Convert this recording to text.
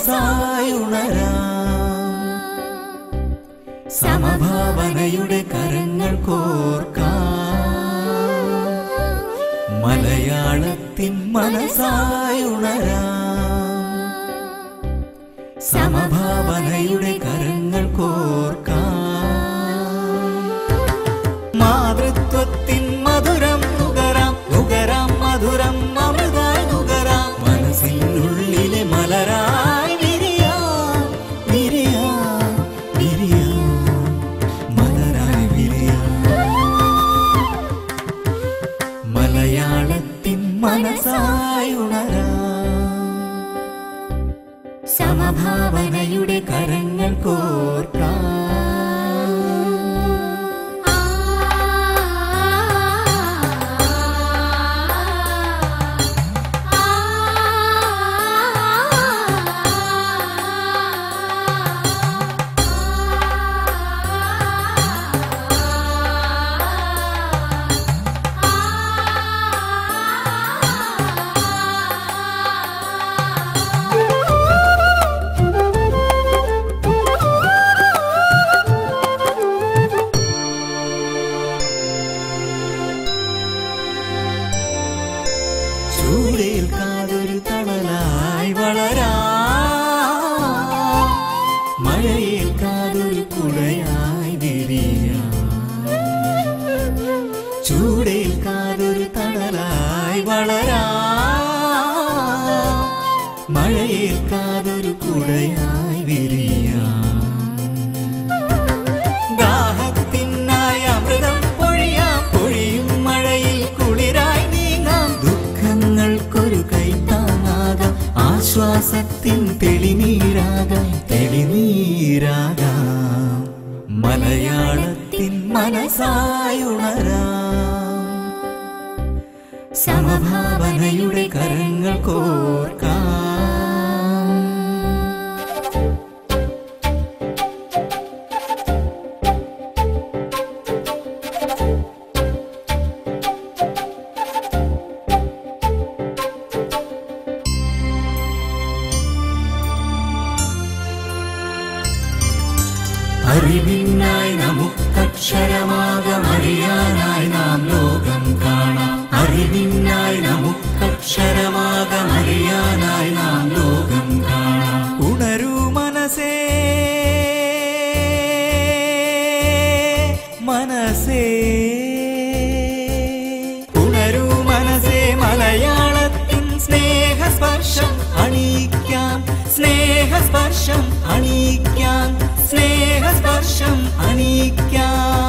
മനസ്സായി ഉണരാം സമഭാവനയുടെ കരങ്ങൾ കോർക്കാം മലയാളത്തിൻ മനസ്സായി ഉണരാം സമഭാവനയുടെ കരങ്ങൾ കോർക്കാം മാതൃത്വത്തിൻ മധുരം നുകരാം നുകരാം മധുരം അമൃതായി നുകരാം മനസ്സിനുള്ളിലെ മലരായി വിരിയാം വിരിയാം വിരിയാം മലരായി വിരിയാം മലയാളത്തിൻ മനസ്സായി ഉണരാം സമഭാവനയുടെ കരങ്ങൾ കോർക്കാം ചൂടേൽക്കാതൊരു തണലായി വളരാം മഴയേൽക്കാതൊരു കുടയായി വിരിയാം ചൂടേൽക്കാതൊരു തണലായി വളരാം മഴയേൽക്കാതൊരു കുടയായി വിരിയാം ദാഹത്തിനായി അമൃതം പൊഴിയാം പൊഴിയും മഴയിൽ കുളിരായി നീങ്ങാം ദുഃഖങ്ങൾക്കൊരു കൈത്താങ്ങാകാം ആശ്വാസത്തിൻ തെളിനീരാകാം തെളിനീരാകാം മലയാളത്തിൻ മനസ്സായി ഉണരാം സമഭാവനയുടെ കരങ്ങൾ കോർക്കാം അറിവിനായി നമുക്കക്ഷരമാകം അറിയാനായി നാം ലോകം കാണാം അറിവിനായി നമുക്കക്ഷരമാകം അറിയാനായി നാം ലോകം കാണാം ഉണരൂ മനസ്സേ മനസ്സേ ഉണരൂ മനസ്സേ മലയാളത്തിൻ സ്നേഹസ്പർശം അണിയിക്കാം സ്നേഹസ്പർശം അണിയിക്കാം സ്നേഹസ്പർശം അണിയിക്കാം